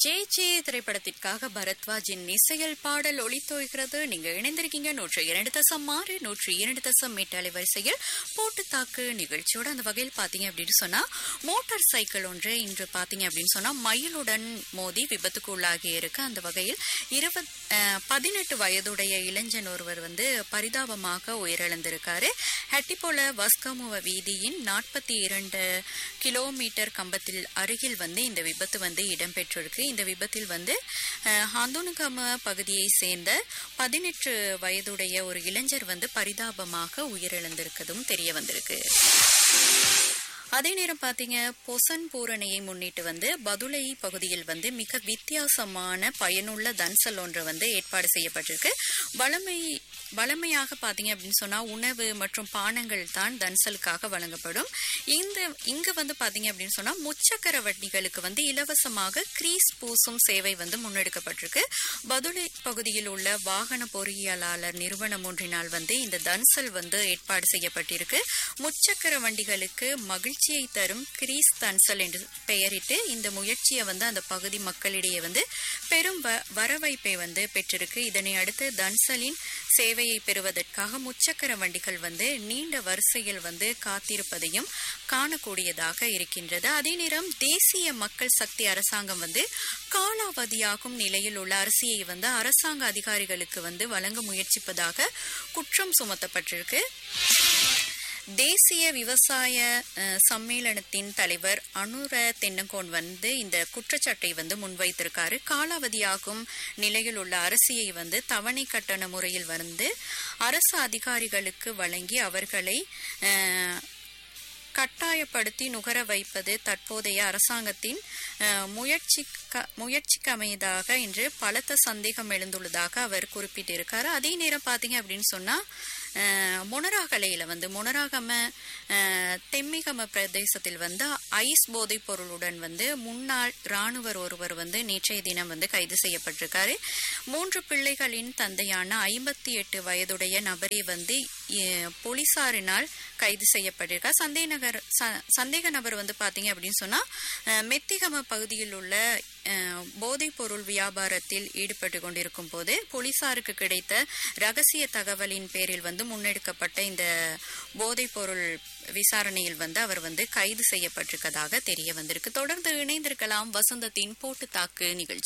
J J திரைப்படத்திற்காக பரத்வாஜின் இசையல் பாடல் ஒளித்தோய்கிறது நீங்க இணைந்திருக்கீங்க நூற்று இரண்டு தசம் ஆறு நூற்று இரண்டு தசம் எட்டு அலைவரிசையில் போட்டு தாக்கு நிகழ்ச்சியோட அந்த வகையில் பாத்தீங்க அப்படின்னு சொன்னா மோட்டார் சைக்கிள் ஒன்று இன்று பாத்தீங்க அப்படின்னு சொன்னா மயிலுடன் மோதி விபத்துக்கு உள்ளாகி இருக்கு அந்த வகையில் இருபத் அஹ், பதினெட்டு வயதுடைய இளைஞன் ஒருவர் வந்து பரிதாபமாக உயிரிழந்திருக்காரு ஹட்டிப்போல வஸ்கமுவ வீதியின் நாற்பத்தி இரண்டு கிலோமீட்டர் கம்பத்தில் அருகில் வந்து இந்த விபத்து வந்து இடம்பெற்றிருக்கு இந்த விபத்தில் வந்து அஹ், ஹாந்தோனுகம பகுதியை சேர்ந்த பதினெட்டு வயதுடைய ஒரு இளைஞர் வந்து பரிதாபமாக உயிரிழந்திருக்கதும் தெரிய வந்திருக்கு அதே நேரம் பாத்தீங்க பொசன் பூரணையை முன்னிட்டு வந்து பதுளை பகுதியில் வந்து மிக வித்தியாசமான பயனுள்ள தன்சல் ஒன்று வந்து ஏற்பாடு செய்யப்பட்டிருக்கு வளமை வளமையாக பாத்தீங்க அப்படின்னு சொன்னா உணவு மற்றும் பானங்கள் தான் தன்சலுக்காக வழங்கப்படும் இந்த இங்க வந்து பாத்தீங்க அப்படின்னு சொன்னா முச்சக்கர வண்டிகளுக்கு வந்து இலவசமாக கிரீஸ் பூசும் சேவை வந்து முன்னெடுக்கப்பட்டிருக்கு பதுளை பகுதியில் உள்ள வாகன பொறியியலாளர் நிறுவனம் ஒன்றினால் வந்து இந்த தன்சல் வந்து ஏற்பாடு செய்யப்பட்டிருக்கு முச்சக்கர வண்டிகளுக்கு மகிழ்ச்சியை தரும் கிரீஸ் தன்சல் என்று பெயரிட்டு இந்த முயற்சியை வந்து அந்த பகுதி மக்களிடையே வந்து பெரும் வ- வரவைப்பை வந்து பெற்றிருக்கு இதனை அடுத்து தன்சலின் சேவையை பெறுவதற்காக முச்சக்கர வண்டிகள் வந்து நீண்ட வரிசையில் வந்து காத்திருப்பதையும் காணக்கூடியதாக இருக்கின்றது அதே நேரம் தேசிய மக்கள் சக்தி அரசாங்கம் வந்து காலாவதியாகும் நிலையில் உள்ள அரிசியை வந்து அரசாங்க அதிகாரிகளுக்கு வந்து வழங்க முயற்சிப்பதாக குற்றம் சுமத்தப்பட்டிருக்கு தேசிய விவசாய அஹ், சம்மேளனத்தின் தலைவர் அனுர தென்னங்கோன் வந்து இந்த குற்றச்சாட்டை வந்து முன்வைத்திருக்காரு காலாவதியாகும் நிலையில் உள்ள அரிசியை வந்து தவணை கட்டண முறையில் வந்து அரசு அதிகாரிகளுக்கு வழங்கி அவர்களை அஹ், கட்டாயப்படுத்தி நுகர வைப்பது தற்போதைய அரசாங்கத்தின் அஹ், முயற்சிக்க முயற்சிக்கு அமையதாக இன்று பலத்த சந்தேகம் எழுந்துள்ளதாக அவர் குறிப்பிட்டிருக்காரு அதே நேரம் பார்த்தீங்க அப்படின்னு சொன்னா அஹ், மொனராகலையில வந்து மொனராகம அஹ், தெம்மிகம பிரதேசத்தில் வந்து ஐஸ் போதைப் பொருளுடன் வந்து முன்னாள் இராணுவர் ஒருவர் வந்து நேற்றைய தினம் வந்து கைது செய்யப்பட்டிருக்காரு மூன்று பிள்ளைகளின் தந்தையான ஐம்பத்தி எட்டு வயதுடைய நபரை வந்து அஹ், போலீசாரினால் கைது செய்யப்பட்டிருக்கார் சந்தேக நகர் ச- சந்தேக நபர் வந்து பாத்தீங்க அப்படின்னு சொன்னா அஹ், மெத்திகம பகுதியில் உள்ள அஹ், போதைப் பொருள் வியாபாரத்தில் ஈடுபட்டு கொண்டிருக்கும் போது போலீசாருக்கு கிடைத்த ரகசிய தகவலின் பேரில் வந்து முன்னெடுக்கப்பட்ட இந்த போதைப் பொருள் விசாரணையில் வந்து அவர் வந்து கைது செய்யப்பட்டிருக்கதாக தெரிய வந்திருக்கு தொடர்ந்து இணைந்திருக்கலாம் வசந்தத்தின் போட்டு தாக்கு நிகழ்ச்சி